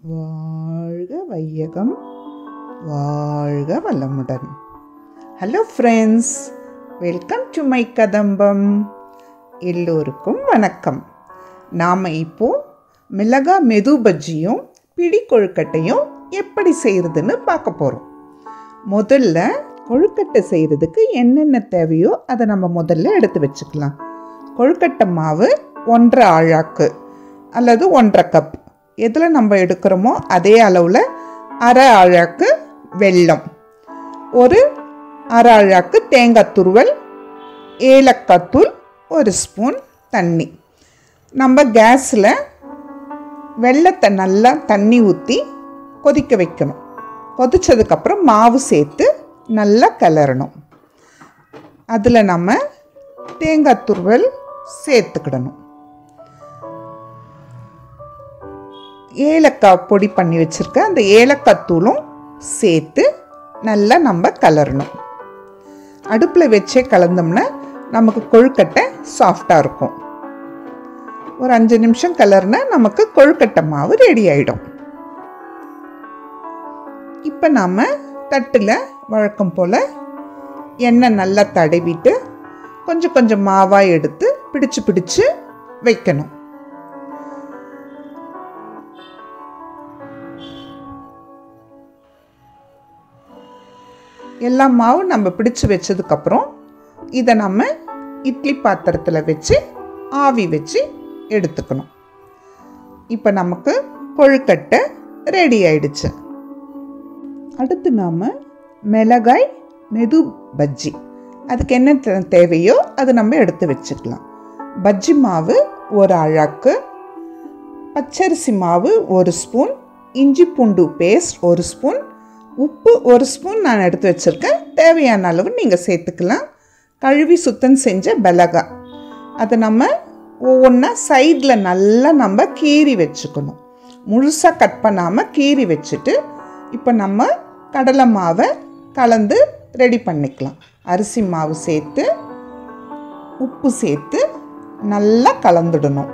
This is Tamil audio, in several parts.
வாழ்க வையகம் வாழ்க வளமுடன் hello friends welcome to my Kadambam எல்லோருக்கும் வணக்கம் நாம் இப்போ மிளகா மெது பஜ்ஜியும் பிடி கொழுக்கட்டையும் எப்படி செய்கிறதுன்னு பார்க்க போகிறோம் முதல்ல கொழுக்கட்டை செய்கிறதுக்கு என்னென்ன தேவையோ அதை நம்ம முதல்ல எடுத்து வச்சுக்கலாம் கொழுக்கட்டை மாவு ஒன்றரை ஆழாக்கு அல்லது ஒன்றரை கப் எதில் நம்ம எடுக்கிறோமோ அதே அளவில் அரை ஆழாக்கு வெல்லம் ஒரு அரை ஆழாக்கு தேங்காய் துருவல் ஏலக்காய் தூள் ஒரு ஸ்பூன் தண்ணி நம்ம கேஸில் வெள்ளத்தை நல்லா தண்ணி ஊற்றி கொதிக்க வைக்கணும் கொதிச்சதுக்கப்புறம் மாவு சேர்த்து நல்லா கிளறணும் அதில் நம்ம தேங்காய் துருவல் சேர்த்துக்கிடணும் ஏலக்காய் பொடி பண்ணி வச்சுருக்க அந்த ஏலக்காய் தூளும் சேர்த்து நல்லா நம்ம கலரணும் அடுப்பில் வச்சே கலந்தோம்னா நமக்கு கொழுக்கட்டை சாஃப்டாக இருக்கும் ஒரு அஞ்சு நிமிஷம் கலர்னா நமக்கு கொழுக்கட்டை மாவு ரெடி ஆகிடும் இப்போ நாம் தட்டில் வழக்கம் போல் எண்ணெய் நல்லா தடவிட்டு கொஞ்சம் கொஞ்சம் மாவாக எடுத்து பிடிச்சு பிடிச்சு வைக்கணும் எல்லா மாவும் நம்ம பிடிச்சு வச்சதுக்கப்புறம் இதை நம்ம இட்லி பாத்திரத்தில் வச்சு ஆவி வச்சு எடுத்துக்கணும் இப்போ நமக்கு கொழுக்கட்டை ரெடி ஆயிடுச்சு அடுத்து நாம் மிளகாய் மெது பஜ்ஜி அதுக்கு என்ன தே- தேவையோ அது நம்ம எடுத்து வச்சுக்கலாம் பஜ்ஜி மாவு ஒரு அழாக்கு பச்சரிசி மாவு ஒரு ஸ்பூன் இஞ்சி பூண்டு பேஸ்ட் ஒரு ஸ்பூன் உப்பு ஒரு ஸ்பூன் நான் எடுத்து வச்சுருக்கேன் தேவையான அளவு நீங்கள் சேர்த்துக்கலாம் கழுவி சுத்தம் செஞ்ச மிளகா அதை நம்ம ஒவ்வொன்றா சைடில் நல்லா நம்ம கீறி வச்சுக்கணும் முழுசாக கட் பண்ணாமல் கீறி வச்சுட்டு இப்போ நம்ம கடலை மாவை கலந்து ரெடி பண்ணிக்கலாம் அரிசி மாவு சேர்த்து உப்பு சேர்த்து நல்லா கலந்துடணும்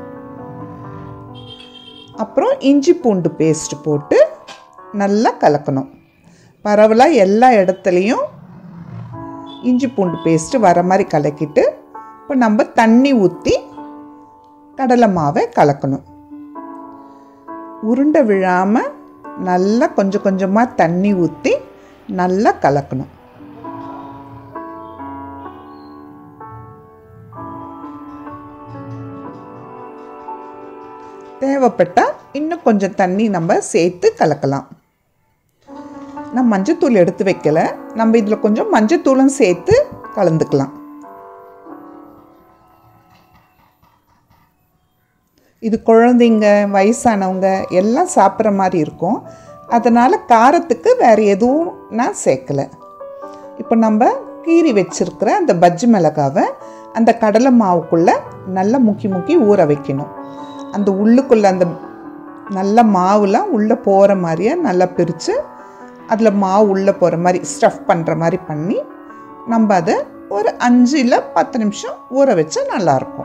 அப்புறம் இஞ்சி பூண்டு பேஸ்ட் போட்டு நல்லா கலக்கணும் பரவலாக எல்லா இடத்துலையும் இஞ்சி பூண்டு பேஸ்ட்டு வர மாதிரி கலக்கிட்டு இப்போ நம்ம தண்ணி ஊற்றி கடலை மாவை கலக்கணும் உருண்டை விழாமல் நல்லா கொஞ்சம் கொஞ்சமாக தண்ணி ஊற்றி நல்லா கலக்கணும் தேவைப்பட்டால் இன்னும் கொஞ்சம் தண்ணி நம்ம சேர்த்து கலக்கலாம் நான் மஞ்சத்தூள் எடுத்து வைக்கல நம்ம இதில் கொஞ்சம் மஞ்சத்தூளும் சேர்த்து கலந்துக்கலாம் இது குழந்தைங்க வயசானவங்க எல்லாம் சாப்பிட்ற மாதிரி இருக்கும் அதனால் காரத்துக்கு வேறு எதுவும் நான் சேர்க்கலை இப்போ நம்ம கீறி வச்சிருக்கிற அந்த பஜ்ஜி மிளகாவை அந்த கடலை மாவுக்குள்ளே நல்லா முக்கி முக்கி ஊற வைக்கணும் அந்த உள்ளுக்குள்ளே அந்த நல்ல மாவுலாம் உள்ளே போகிற மாதிரியே நல்லா பிரித்து அதில் மாவு உள்ளே போகிற மாதிரி ஸ்டஃப் பண்ணுற மாதிரி பண்ணி நம்ம அதை ஒரு அஞ்சு இல்லை பத்து நிமிஷம் ஊற வச்சா நல்லாயிருக்கும்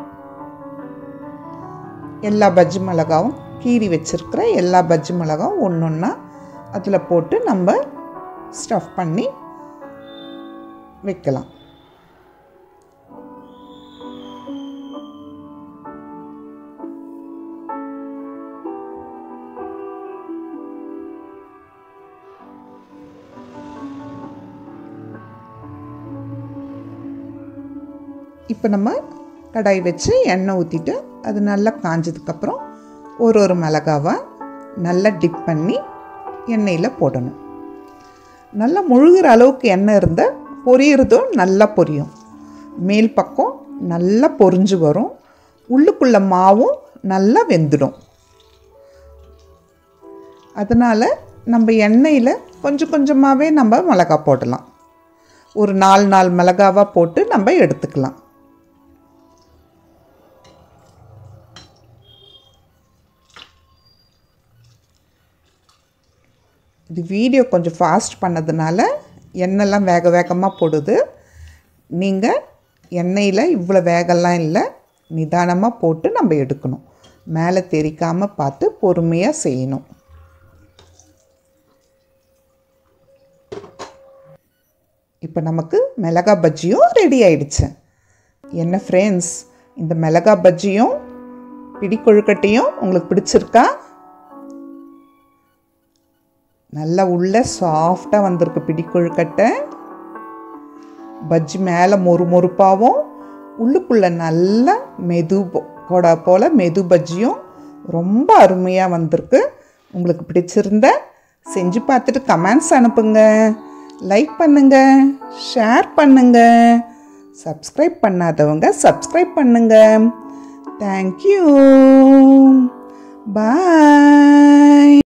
எல்லா பஜ்ஜி மிளகாவும் கீறி வச்சிருக்கிற எல்லா பஜ்ஜி மிளகாவும் ஒன்று ஒன்றா அதில் போட்டு நம்ம ஸ்டஃப் பண்ணி வைக்கலாம் இப்போ நம்ம கடாய் வச்சு எண்ணெய் ஊற்றிட்டு அது நல்லா காஞ்சதுக்கப்புறம் ஒரு ஒரு மிளகாவாக நல்லா டிப் பண்ணி எண்ணெயில் போடணும் நல்லா முழுகிற அளவுக்கு எண்ணெய் இருந்தால் பொரியறதும் நல்லா பொரியும் மேல் பக்கம் நல்லா பொரிஞ்சு வரும் உள்ளுக்குள்ள மாவும் நல்லா வெந்துடும் அதனால் நம்ம எண்ணெயில் கொஞ்சம் கொஞ்சமாகவே நம்ம மிளகா போடலாம் ஒரு நாலு நாலு மிளகாவாக போட்டு நம்ம எடுத்துக்கலாம் இது வீடியோ கொஞ்சம் ஃபாஸ்ட் பண்ணதுனால எண்ணெய்லாம் வேக வேகமாக போடுது நீங்கள் எண்ணெயில் இவ்வளோ வேகம்லாம் இல்லை நிதானமாக போட்டு நம்ம எடுக்கணும் மேலே தெரிக்காமல் பார்த்து பொறுமையாக செய்யணும் இப்போ நமக்கு மிளகா பஜ்ஜியும் ரெடி ஆயிடுச்சு என்ன ஃப்ரெண்ட்ஸ் இந்த மிளகா பஜ்ஜியும் பிடி கொழுக்கட்டையும் உங்களுக்கு பிடிச்சிருக்கா நல்லா உள்ள சாஃப்டாக வந்திருக்கு பிடி கொழுக்கட்டை பஜ்ஜி மேலே மொறு மொறுப்பாகவும் உள்ளுக்குள்ளே நல்ல மெது கொடா போல் மெது பஜ்ஜியும் ரொம்ப அருமையாக வந்திருக்கு உங்களுக்கு பிடிச்சிருந்த செஞ்சு பார்த்துட்டு கமெண்ட்ஸ் அனுப்புங்க லைக் பண்ணுங்க ஷேர் பண்ணுங்க சப்ஸ்கிரைப் பண்ணாதவங்க சப்ஸ்கிரைப் பண்ணுங்க தேங்க்யூ பாய்